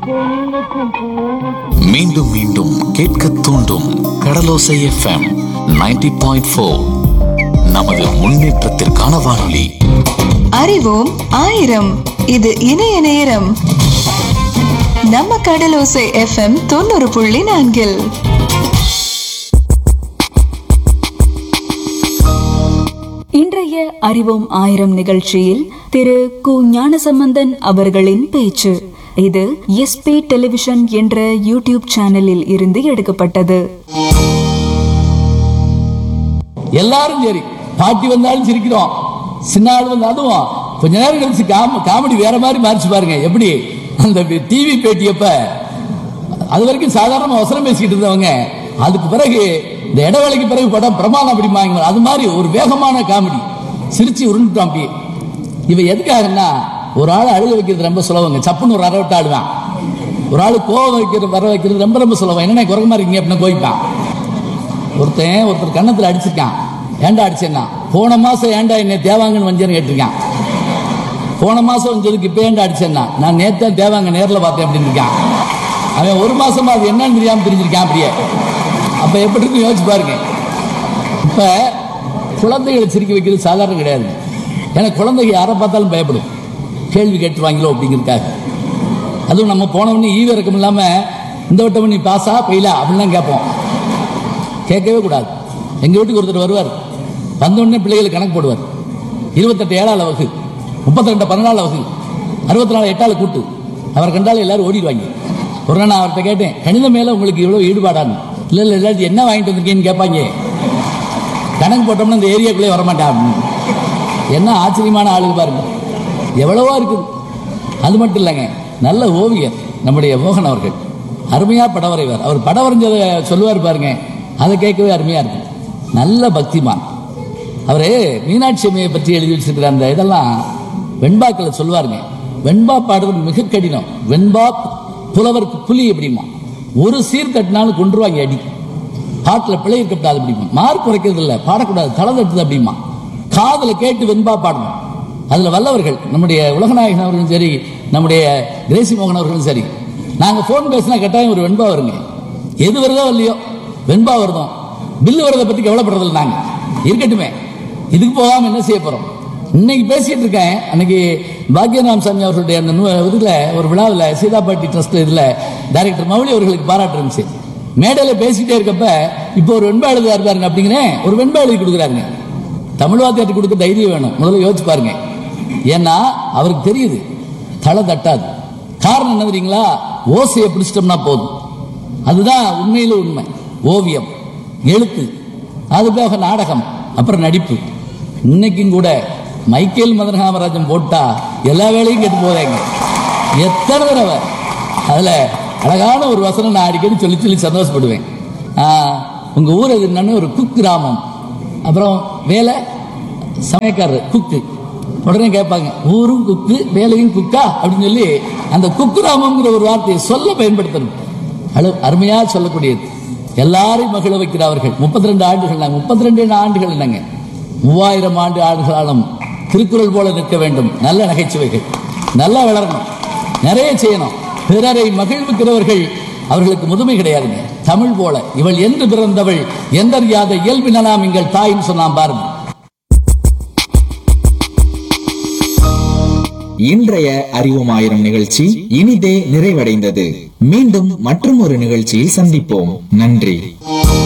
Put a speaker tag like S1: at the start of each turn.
S1: மீண்டும் மீண்டும் கேட்க தூண்டும் கடலோசை எஃப்எம் 90.4 பாயிண்ட் ஃபோர் நமது முன்னேற்றத்திற்கான வானொலி
S2: அறிவோம் ஆயிரம் இது இணைய நேரம் நம்ம கடலோசை எஃப்எம் தொண்ணூறு புள்ளி நான்கில்
S3: இன்றைய அறிவோம் ஆயிரம் நிகழ்ச்சியில் திரு கு ஞானசம்பந்தன் அவர்களின் பேச்சு இது எஸ்பி டெலிவிஷன் என்ற யூடியூப் சேனலில் இருந்து எடுக்கப்பட்டது
S4: எல்லாரும் சரி பாட்டி வந்தாலும் சிரிக்கிறோம் சின்ன ஆள் வந்து அதுவும் கொஞ்ச நேரம் கழிச்சு காம காமெடி வேற மாதிரி மாறிச்சு பாருங்க எப்படி அந்த டிவி பேட்டியப்ப அது வரைக்கும் சாதாரண வசனம் பேசிக்கிட்டு இருந்தவங்க அதுக்கு பிறகு இந்த இடைவேளைக்கு பிறகு படம் பிரமாதம் அப்படிமாங்க அது மாதிரி ஒரு வேகமான காமெடி சிரிச்சு உருண்டுட்டான் அப்படியே இவன் எதுக்காகன்னா ஒரு ஆள் அழுக வைக்கிறது ரொம்ப சுலபங்க சப்புன்னு ஒரு அரை விட்டு ஆடுவான் ஒரு ஆள் கோவம் வைக்கிறது வர வைக்கிறது ரொம்ப ரொம்ப சுலபம் என்னென்ன குரங்கமா இருக்கீங்க அப்படின்னு கோவிப்பான் ஒருத்தன் ஒருத்தர் கன்னத்துல அடிச்சிருக்கான் ஏன்டா அடிச்சேன்னா போன மாசம் ஏன்டா என்னை தேவாங்கன்னு வஞ்சேன்னு கேட்டிருக்கான் போன மாசம் வந்ததுக்கு இப்போ ஏன்டா அடிச்சேன்னா நான் நேத்தே தேவாங்க நேர்ல பார்த்தேன் அப்படின்னு இருக்கான் அவன் ஒரு மாசமா அது என்னன்னு தெரியாம தெரிஞ்சிருக்கான் அப்படியே அப்ப எப்படி இருக்கு யோசிச்சு பாருங்க இப்ப குழந்தைகளை சிரிக்க வைக்கிறது சாதாரணம் கிடையாது ஏன்னா குழந்தைங்க யாரை பார்த்தாலும் பயப்படும் கேள்வி கேட்டுருவாங்களோ அப்படிங்கிறதுக்காக அதுவும் நம்ம போனவொடனே ஈவு இறக்கம் இல்லாம இந்த வட்டம் நீ பாஸா பெயிலா அப்படின்லாம் கேட்போம் கேட்கவே கூடாது எங்க வீட்டுக்கு ஒருத்தர் வருவார் வந்த உடனே பிள்ளைகளை கணக்கு போடுவார் இருபத்தெட்டு ஏழாவது வகுப்பு முப்பத்தி ரெண்டு பதினாலு வகுப்பு அறுபத்தி நாலு எட்டாவது கூட்டு அவர் கண்டாலும் எல்லாரும் ஓடிடுவாங்க ஒரு நாள் நான் அவர்கிட்ட கேட்டேன் கணிதம் மேல உங்களுக்கு இவ்வளவு ஈடுபாடான்னு இல்ல இல்ல எல்லாத்தையும் என்ன வாங்கிட்டு வந்திருக்கேன்னு கேட்பாங்க கணக்கு போட்டோம்னா இந்த ஏரியாக்குள்ளே வரமாட்டேன் அப்படின்னு. என்ன ஆச்சரியமான ஆளுங்க பாருங்க எவ்வளவோ இருக்குது அது மட்டும் இல்லைங்க நல்ல ஓவியர் நம்முடைய மோகன் அவர்கள் அருமையா படம் வரைவார் அவர் படம் வரைஞ்சதை சொல்லுவார் பாருங்க அதை கேட்கவே அருமையா இருக்கு நல்ல பக்திமான் அவரு மீனாட்சி அம்மையை பற்றி எழுதி வச்சிருக்கிற அந்த இதெல்லாம் வெண்பாக்களை சொல்லுவாருங்க வெண்பா பாடுறது மிக கடினம் வெண்பா புலவருக்கு புலி அப்படிமா ஒரு சீர் தட்டினாலும் கொண்டுருவாங்க அடி பாட்டில் பிழை இருக்கக்கூடாது அப்படிமா மார்க் குறைக்கிறது இல்லை பாடக்கூடாது தலை தட்டுது அப்படிமா காதுல கேட்டு வெண்பா பாடணும் அதுல வல்லவர்கள் நம்முடைய உலகநாயகன் அவர்களும் சரி நம்முடைய கிரேசி மோகன் அவர்களும் சரி நாங்க போன் பேசினா கட்டாயம் ஒரு வெண்பா வருங்க எது வருதோ இல்லையோ வெண்பா வருதோம் பில்லு வரதை பத்தி கவலைப்படுறதில்ல நாங்க இருக்கட்டுமே இதுக்கு போகாம என்ன செய்ய போறோம் இன்னைக்கு பேசிட்டு இருக்கேன் அன்னைக்கு பாக்யராம் சாமி அவர்களுடைய அந்த நூ- இதுல ஒரு விழாவில் சீதாபாட்டி ட்ரஸ்ட் இதுல டைரக்டர் மௌலி அவர்களுக்கு பாராட்டு இருந்துச்சு மேடையில பேசிட்டே இருக்கப்ப இப்போ ஒரு வெண்பா எழுதுறாரு பாருங்க அப்படிங்கிறேன் ஒரு வெண்பா எழுதி கொடுக்குறாருங்க தமிழ் வாத்தியாருக்கு கொடுக்க தைரியம் வேணும் முதல்ல யோசிச்சு பாருங்க ஏன்னா அவருக்கு தெரியுது தலை தட்டாது காரணம் என்ன தெரியுங்களா ஓசையை பிடிச்சிட்டோம்னா போதும் அதுதான் உண்மையில உண்மை ஓவியம் எழுத்து அது போக நாடகம் அப்புறம் நடிப்பு இன்னைக்கும் கூட மைக்கேல் மதன் காமராஜன் போட்டா எல்லா வேலையும் கெட்டு போதேங்க எத்தனை தடவை அதுல அழகான ஒரு வசனம் நான் அடிக்கடி சொல்லி சொல்லி சந்தோஷப்படுவேன் ஆ, உங்க ஊர் எது என்னன்னு ஒரு குக் கிராமம் அப்புறம் வேலை சமயக்காரர் குக்கு உடனே கேட்பாங்க ஊரும் குக்கு வேலையும் குக்கா அப்படின்னு சொல்லி அந்த குக்குராமங்கிற ஒரு வார்த்தையை சொல்ல பயன்படுத்தணும் அழு அருமையா சொல்லக்கூடியது எல்லாரையும் மகிழ வைக்கிறவர்கள் முப்பத்தி ரெண்டு ஆண்டுகள் முப்பத்தி ரெண்டு ஆண்டுகள் என்னங்க மூவாயிரம் ஆண்டு ஆண்டுகளாலும் திருக்குறள் போல நிற்க வேண்டும் நல்ல நகைச்சுவைகள் நல்லா வளரணும் நிறைய செய்யணும் பிறரை மகிழ்விக்கிறவர்கள் அவர்களுக்கு முதுமை கிடையாதுங்க தமிழ் போல இவள் என்று பிறந்தவள் எந்தறியாத இயல்பினாம் எங்கள் தாயின்னு சொன்னான் பாருங்க
S5: இன்றைய அறிவோம் ஆயிரம் நிகழ்ச்சி இனிதே நிறைவடைந்தது மீண்டும் மற்றும் ஒரு நிகழ்ச்சியில் சந்திப்போம் நன்றி